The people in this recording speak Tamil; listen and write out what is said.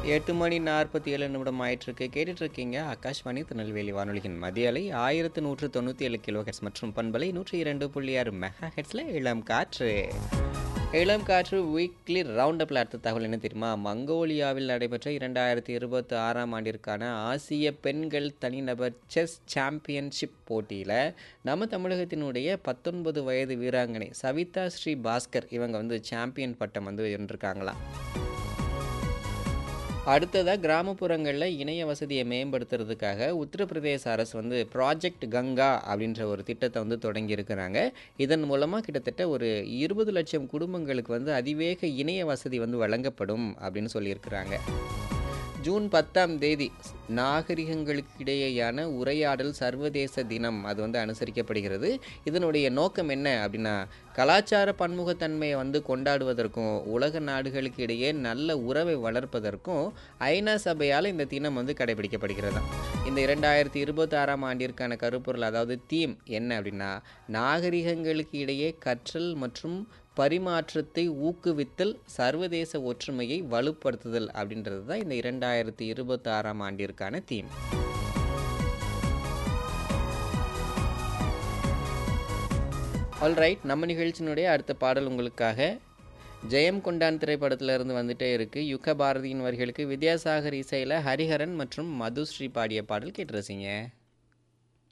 எட்டு மணி நாற்பத்தி ஏழு நிமிடம் ஆயிட்டிருக்கு கேட்டுட்டு இருக்கீங்க ஆகாஷ்வாணி திருநெல்வேலி வானொலியின் மதிய அலை ஆயிரத்து நூற்று தொண்ணூற்றி ஏழு கிலோ ஹெட்ஸ் மற்றும் பண்பலை நூற்றி இரண்டு புள்ளி ஆறு மெகா ஹெட்ஸில் இளம் காற்று இளம் காற்று வீக்லி ரவுண்ட் அப்பில் அடுத்த தகவல் என்ன தெரியுமா மங்கோலியாவில் நடைபெற்ற இரண்டாயிரத்தி இருபத்தி ஆறாம் ஆண்டிற்கான ஆசிய பெண்கள் தனிநபர் செஸ் சாம்பியன்ஷிப் போட்டியில் நம்ம தமிழகத்தினுடைய பத்தொன்பது வயது வீராங்கனை சவிதா ஸ்ரீ பாஸ்கர் இவங்க வந்து சாம்பியன் பட்டம் வந்து வென்றிருக்காங்களாம் அடுத்ததாக கிராமப்புறங்களில் இணைய வசதியை மேம்படுத்துறதுக்காக உத்தரப்பிரதேச அரசு வந்து ப்ராஜெக்ட் கங்கா அப்படின்ற ஒரு திட்டத்தை வந்து தொடங்கியிருக்கிறாங்க இதன் மூலமாக கிட்டத்தட்ட ஒரு இருபது லட்சம் குடும்பங்களுக்கு வந்து அதிவேக இணைய வசதி வந்து வழங்கப்படும் அப்படின்னு சொல்லியிருக்கிறாங்க ஜூன் பத்தாம் தேதி நாகரிகங்களுக்கு இடையேயான உரையாடல் சர்வதேச தினம் அது வந்து அனுசரிக்கப்படுகிறது இதனுடைய நோக்கம் என்ன அப்படின்னா கலாச்சார பன்முகத்தன்மையை வந்து கொண்டாடுவதற்கும் உலக நாடுகளுக்கு இடையே நல்ல உறவை வளர்ப்பதற்கும் ஐநா சபையால் இந்த தினம் வந்து கடைபிடிக்கப்படுகிறது இந்த இரண்டாயிரத்தி இருபத்தி ஆறாம் ஆண்டிற்கான கருப்பொருள் அதாவது தீம் என்ன அப்படின்னா நாகரிகங்களுக்கு இடையே கற்றல் மற்றும் பரிமாற்றத்தை ஊக்குவித்தல் சர்வதேச ஒற்றுமையை வலுப்படுத்துதல் அப்படின்றது தான் இந்த இரண்டாயிரத்தி இருபத்தி ஆறாம் ஆண்டிற்கான தீம் ஆல்ரைட் நம்ம நிகழ்ச்சியினுடைய அடுத்த பாடல் உங்களுக்காக ஜெயம் கொண்டான் திரைப்படத்தில் இருந்து வந்துட்டே இருக்கு யுக பாரதியின் வரிகளுக்கு வித்யாசாகர் இசையில் ஹரிஹரன் மற்றும் மதுஸ்ரீ பாடிய பாடல் கேட்டு ரசிங்க